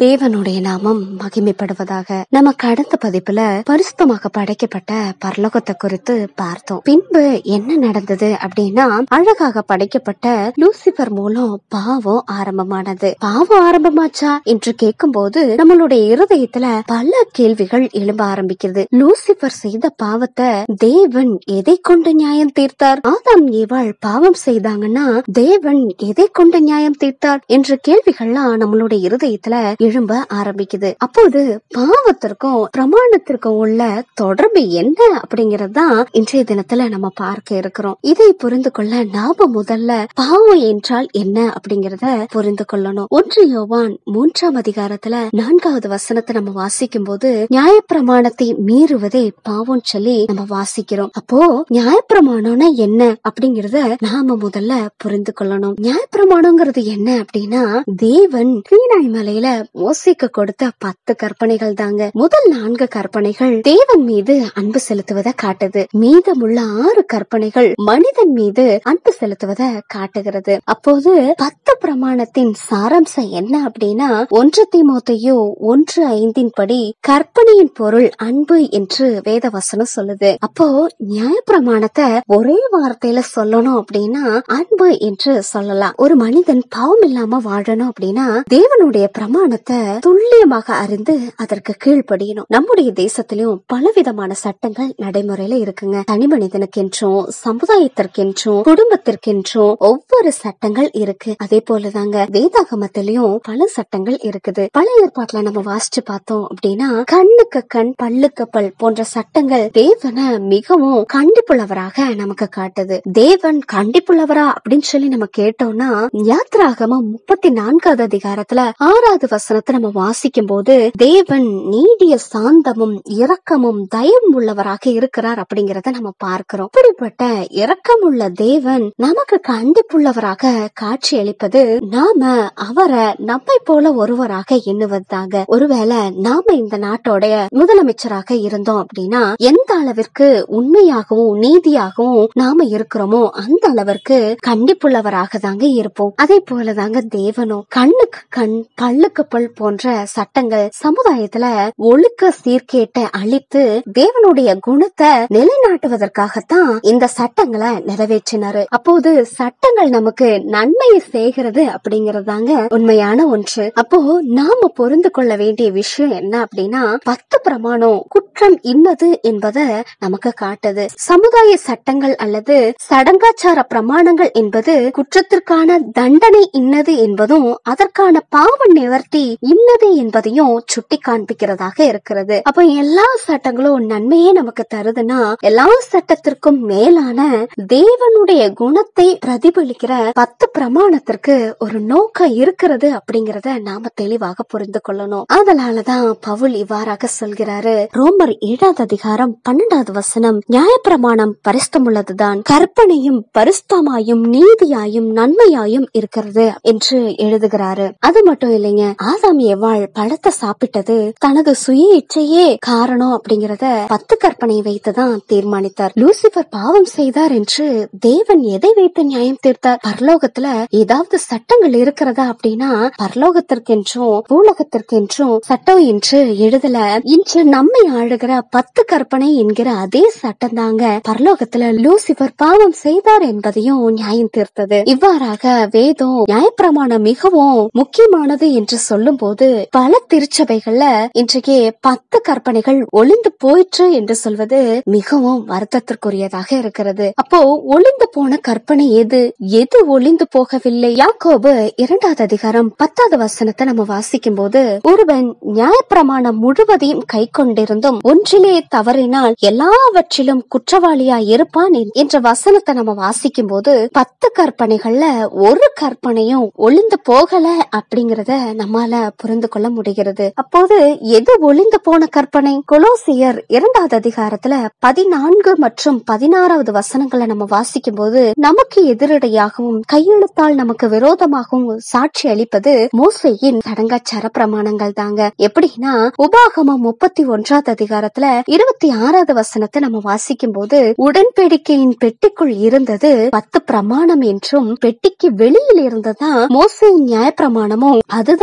தேவனுடைய நாமம் மகிமைப்படுவதாக நம்ம கடந்த பதிப்புல பரிசுத்தமாக படைக்கப்பட்ட பரலோகத்தை குறித்து பார்த்தோம் பின்பு என்ன நடந்தது அப்படின்னா அழகாக படைக்கப்பட்ட லூசிபர் மூலம் பாவம் ஆரம்பமானது பாவம் ஆரம்பமாச்சா என்று கேட்கும்போது நம்மளுடைய இருதயத்துல பல கேள்விகள் எழும்ப ஆரம்பிக்கிறது லூசிபர் செய்த பாவத்தை தேவன் எதை கொண்டு நியாயம் தீர்த்தார் ஆதாம் ஏவாள் பாவம் செய்தாங்கன்னா தேவன் எதை கொண்டு நியாயம் தீர்த்தார் என்ற கேள்விகள்லாம் நம்மளுடைய இருதயத்துல எழும்ப ஆரம்பிக்குது அப்போது பாவத்திற்கும் பிரமாணத்திற்கும் உள்ள தொடர்பு என்ன அப்படிங்கறது தான் இன்றைய தினத்துல நம்ம பார்க்க இருக்கிறோம் இதை புரிந்து கொள்ள நாம முதல்ல பாவம் என்றால் என்ன அப்படிங்கறத புரிந்து கொள்ளணும் ஒன்று யோவான் மூன்றாம் அதிகாரத்துல நான்காவது வசனத்தை நம்ம வாசிக்கும் போது நியாயப்பிரமாணத்தை மீறுவதே பாவம் சொல்லி நம்ம வாசிக்கிறோம் அப்போ நியாயப்பிரமாணம்னா என்ன அப்படிங்கறத நாம முதல்ல புரிந்து கொள்ளணும் நியாயப்பிரமாணங்கிறது என்ன அப்படின்னா தேவன் சீனாய் மலையில மோசிக்க கொடுத்த பத்து கற்பனைகள் தாங்க முதல் நான்கு கற்பனைகள் தேவன் மீது அன்பு செலுத்துவதை காட்டுது மீதமுள்ள ஆறு கற்பனைகள் மனிதன் மீது அன்பு செலுத்துவதை காட்டுகிறது அப்போது பத்து பிரமாணத்தின் சாராம்சம் என்ன அப்படின்னா ஒன்று தீமோத்தையோ ஒன்று ஐந்தின் படி கற்பனையின் பொருள் அன்பு என்று வேத வசனம் சொல்லுது அப்போ நியாய பிரமாணத்தை ஒரே வார்த்தையில சொல்லணும் அப்படின்னா அன்பு என்று சொல்லலாம் ஒரு மனிதன் பாவம் இல்லாம வாழணும் அப்படின்னா தேவனுடைய பிரமாணத்தை துல்லியமாக அறிந்து அதற்கு கீழ்ப்படியணும் நம்முடைய தேசத்திலும் பலவிதமான சட்டங்கள் நடைமுறையில இருக்குங்க தனி மனிதனுக்கென்றும் சமுதாயத்திற்கென்றும் குடும்பத்திற்கென்றும் ஒவ்வொரு சட்டங்கள் இருக்கு அதே போலதாங்க வேதாகமத்திலயும் பல சட்டங்கள் இருக்குது பழைய ஏற்பாட்டுல நம்ம வாசிச்சு பார்த்தோம் அப்படின்னா கண்ணுக்கு கண் பல்லுக்கு பல் போன்ற சட்டங்கள் தேவனை மிகவும் கண்டிப்புள்ளவராக நமக்கு காட்டுது தேவன் கண்டிப்புள்ளவரா அப்படின்னு சொல்லி நம்ம கேட்டோம்னா யாத்ராகமம் முப்பத்தி நான்காவது அதிகாரத்துல ஆறாவது வசனத்தை நம்ம வாசிக்கும் போது தேவன் நீடிய சாந்தமும் இரக்கமும் தயம் உள்ளவராக இருக்கிறார் அப்படிங்கறத நம்ம பார்க்கிறோம் இப்படிப்பட்ட இரக்கமுள்ள தேவன் நமக்கு கண்டிப்புள்ளவராக காட்சி அளிப்பது நாம அவரை நம்மை போல ஒருவராக எண்ணுவதுதாங்க ஒருவேளை நாம இந்த நாட்டோடைய முதலமைச்சராக இருந்தோம் அப்படின்னா எந்த அளவிற்கு உண்மையாகவும் நீதியாகவும் நாம இருக்கிறோமோ அந்த அளவிற்கு கண்டிப்புள்ளவராக தாங்க இருப்போம் அதே போலதாங்க தேவனும் கண்ணுக்கு கண் பல்லுக்கு பல் போன்ற சட்டங்கள் சமுதாயத்துல ஒழுக்க சீர்கேட்டை அழித்து தேவனுடைய குணத்தை நிலைநாட்டுவதற்காகத்தான் இந்த சட்டங்களை நிறைவேற்றினாரு அப்போது சட்டங்கள் நமக்கு நன்மையை செய்கிறது அப்படிங்கறதாங்க உண்மையான ஒன்று அப்போ நாம பொருந்து கொள்ள வேண்டிய விஷயம் என்ன அப்படின்னா பத்து பிரமாணம் குற்றம் இன்னது என்பதை நமக்கு காட்டுது சமுதாய சட்டங்கள் அல்லது சடங்காச்சார பிரமாணங்கள் என்பது குற்றத்திற்கான தண்டனை இன்னது என்பதும் அதற்கான பாவ நிவர்த்தி இன்னது என்பதையும் சுட்டி காண்பிக்கிறதாக இருக்கிறது அப்ப எல்லா சட்டங்களும் நன்மையே நமக்கு தருதுன்னா எல்லா சட்டத்திற்கும் மேலான தேவனுடைய குணத்தை பிரதிபலிக்கிற பத்து பிரமாணத்திற்கு ஒரு நோக்கம் இருக்கிறது அப்படிங்கறத நாம தெளிவாக புரிந்து கொள்ளணும் அதனாலதான் பவுல் இவ்வாறாக சொல்கிறாரு ரோமர் ஏழாவது அதிகாரம் பன்னெண்டாவது வசனம் நியாயப்பிரமாணம் பரிசுத்தமுள்ளதுதான் கற்பனையும் பரிசுத்தமாயும் நீதியாயும் நன்மையாயும் இருக்கிறது என்று எழுதுகிறாரு அது மட்டும் இல்லைங்க ஆதாம் எவ்வாள் பழத்தை சாப்பிட்டது தனது சுய இச்சையே காரணம் அப்படிங்கறத பத்து கற்பனையை வைத்துதான் தீர்மானித்தார் லூசிபர் பாவம் செய்தார் என்று தேவன் எதை வைத்து நியாயம் தீர்த்தார் பரலோகத்துல ஏதாவது சட்டங்கள் இருக்கிறதா அப்படின்னா பரலோகத்திற்கென்றும் பூலகத்திற்கென்றும் சட்டம் என்று எழுதல இன்று நம்மை ஆளுகிற பத்து கற்பனை என்கிற அதே சட்டம் தாங்க பரலோகத்துல லூசிபர் பாவம் செய்தார் என்பதையும் நியாயம் தீர்த்தது இவ்வாறாக வேதம் நியாயப்பிரமாணம் மிகவும் முக்கியமானது என்று சொல்லும் போது பல திருச்சபைகள்ல இன்றைக்கு பத்து கற்பனைகள் ஒளிந்து போயிற்று என்று சொல்வது மிகவும் வருத்தத்திற்குரியதாக இருக்கிறது அப்போ ஒளிந்து போன கற்பனை எது எது ஒளிந்து போகவில்லை யாக்கோபு இரண்டாவது அதிகாரம் பத்தாவது வசனத்தை நம்ம வாசிக்கும் போது ஒருவன் நியாயப்பிரமாணம் முழுவதையும் கை கொண்டிருந்தும் ஒன்றிலே தவறினால் எல்லாவற்றிலும் குற்றவாளியா இருப்பான் என்ற வசனத்தை நம்ம வாசிக்கும் போது பத்து கற்பனைகள்ல ஒரு கற்பனையும் ஒளிந்து போகல அப்படிங்கறத நம்மால புரிந்து கொள்ள முடிகிறது அப்போது எது ஒளிந்து போன கற்பனை கொலோசியர் இரண்டாவது அதிகாரத்துல பதினான்கு மற்றும் பதினாறாவது வசனங்களை நம்ம வாசிக்கும் போது நமக்கு எதிரடையாகவும் கையெழுத்தால் நமக்கு விரோதமாகவும் சாட்சி அளிப்பது மோசையின் சடங்காச்சார பிரமாணங்கள் தாங்க எப்படின்னா உபாகமம் முப்பத்தி ஒன்றாவது அதிகாரத்துல இருபத்தி ஆறாவது வசனத்தை நம்ம வாசிக்கும் போது உடன்படிக்கையின் பெட்டிக்குள் இருந்தது பத்து பிரமாணம் என்றும் பெட்டிக்கு வெளியில் இருந்ததா மோசையின் நியாய பிரமாணமும் அதுதான் நமக்கு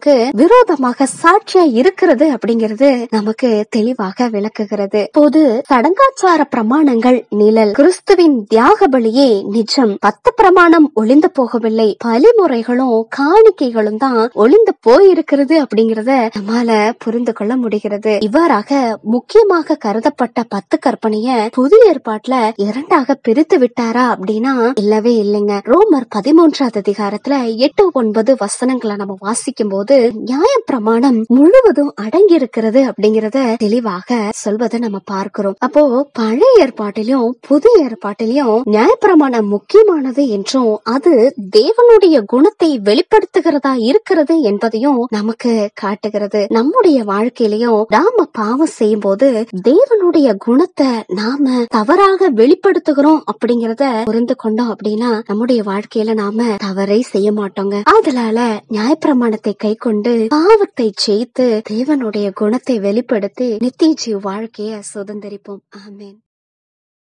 நமக்கு விரோதமாக சாட்சியா இருக்கிறது அப்படிங்கிறது நமக்கு தெளிவாக விளக்குகிறது போது சடங்காச்சார பிரமாணங்கள் நிழல் கிறிஸ்துவின் தியாக பலியே நிஜம் பத்து பிரமாணம் ஒளிந்து போகவில்லை பலிமுறைகளும் காணிக்கைகளும் தான் ஒளிந்து போயிருக்கிறது அப்படிங்கறத நம்மால புரிந்து கொள்ள முடிகிறது இவ்வாறாக முக்கியமாக கருதப்பட்ட பத்து கற்பனைய புதிய ஏற்பாட்டுல இரண்டாக பிரித்து விட்டாரா அப்படின்னா இல்லவே இல்லைங்க ரோமர் பதிமூன்றாவது அதிகாரத்துல எட்டு ஒன்பது வசனங்களை நம்ம வாசிக்கும் போது நியாய பிரமாணம் முழுவதும் அடங்கி இருக்கிறது அப்படிங்கறத தெளிவாக சொல்வதை நம்ம பார்க்கிறோம் அப்போ பழைய ஏற்பாட்டிலும் புதிய ஏற்பாட்டிலும் நியாயப்பிரமாணம் முக்கியமானது என்றும் அது தேவனுடைய குணத்தை வெளிப்படுத்துகிறதா இருக்கிறது என்பதையும் நமக்கு காட்டுகிறது நம்முடைய வாழ்க்கையிலையும் நாம பாவம் செய்யும் போது தேவனுடைய குணத்தை நாம தவறாக வெளிப்படுத்துகிறோம் அப்படிங்கறத புரிந்து கொண்டோம் அப்படின்னா நம்முடைய வாழ்க்கையில நாம தவறை செய்ய மாட்டோங்க அதனால நியாயப்பிரமாணத்தை கை கொண்டு பாவத்தை ஜெயித்து தேவனுடைய குணத்தை வெளிப்படுத்தி நித்திய ஜீவ வாழ்க்கைய சுதந்திரிப்போம் ஆமென்